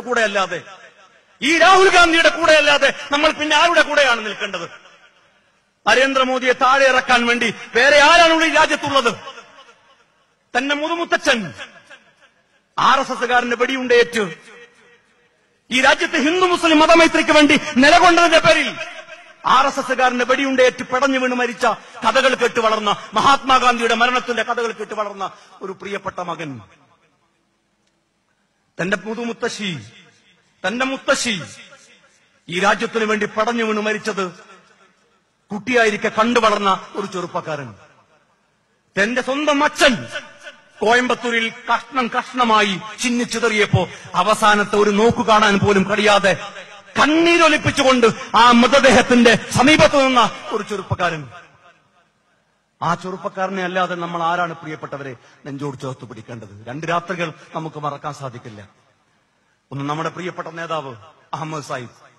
കൂടെ അല്ലാതെ ഈ രാഹുൽ ഗാന്ധിയുടെ കൂടെ അല്ലാതെ നമ്മൾ പിന്നെ ആരുടെ കൂടെയാണ് നിൽക്കേണ്ടത് നരേന്ദ്രമോദിയെ താഴെ ഇറക്കാൻ വേണ്ടി വേറെ ആരാണുള്ള ഈ രാജ്യത്തുള്ളത് തന്നെ മുതുമുത്തച്ഛൻ ആർ എസ് എസ്സുകാരന്റെ വെടിയുണ്ടേറ്റ് ഈ രാജ്യത്തെ ഹിന്ദു മുസ്ലിം മതമൈത്രിക്ക് വേണ്ടി നിലകൊണ്ടതിന്റെ പേരിൽ ആർ എസ് എസ്സുകാരന്റെ വെടിയുണ്ടേറ്റ് പിടഞ്ഞു വീണ് മരിച്ച കഥകൾ കേട്ട് വളർന്ന മഹാത്മാഗാന്ധിയുടെ മരണത്തിന്റെ കഥകൾ കേട്ട് വളർന്ന ഒരു പ്രിയപ്പെട്ട മകൻ തന്റെ മുതുമുത്തശ്ശി തന്റെ മുത്തശ്ശി ഈ രാജ്യത്തിനു വേണ്ടി പടഞ്ഞു വീണ് മരിച്ചത് കുട്ടിയായിരിക്കെ കണ്ടു വളർന്ന ഒരു ചെറുപ്പക്കാരൻ തന്റെ സ്വന്തം അച്ഛൻ കോയമ്പത്തൂരിൽ കഷ്ണം കഷ്ണമായി ചിന്നിച്ചിതറിയപ്പോ അവസാനത്തെ ഒരു നോക്കു കാണാൻ പോലും കഴിയാതെ കണ്ണീരൊലിപ്പിച്ചുകൊണ്ട് ആ മൃതദേഹത്തിന്റെ സമീപത്ത് നിന്ന ഒരു ചെറുപ്പക്കാരൻ ആ ചെറുപ്പക്കാരനെ അല്ലാതെ നമ്മൾ ആരാണ് പ്രിയപ്പെട്ടവരെ നെഞ്ചോട് ചേർത്ത് പിടിക്കേണ്ടത് രണ്ട് രാത്രികൾ നമുക്ക് മറക്കാൻ സാധിക്കില്ല ഒന്ന് നമ്മുടെ പ്രിയപ്പെട്ട നേതാവ് അഹമ്മദ് സാഹിബ്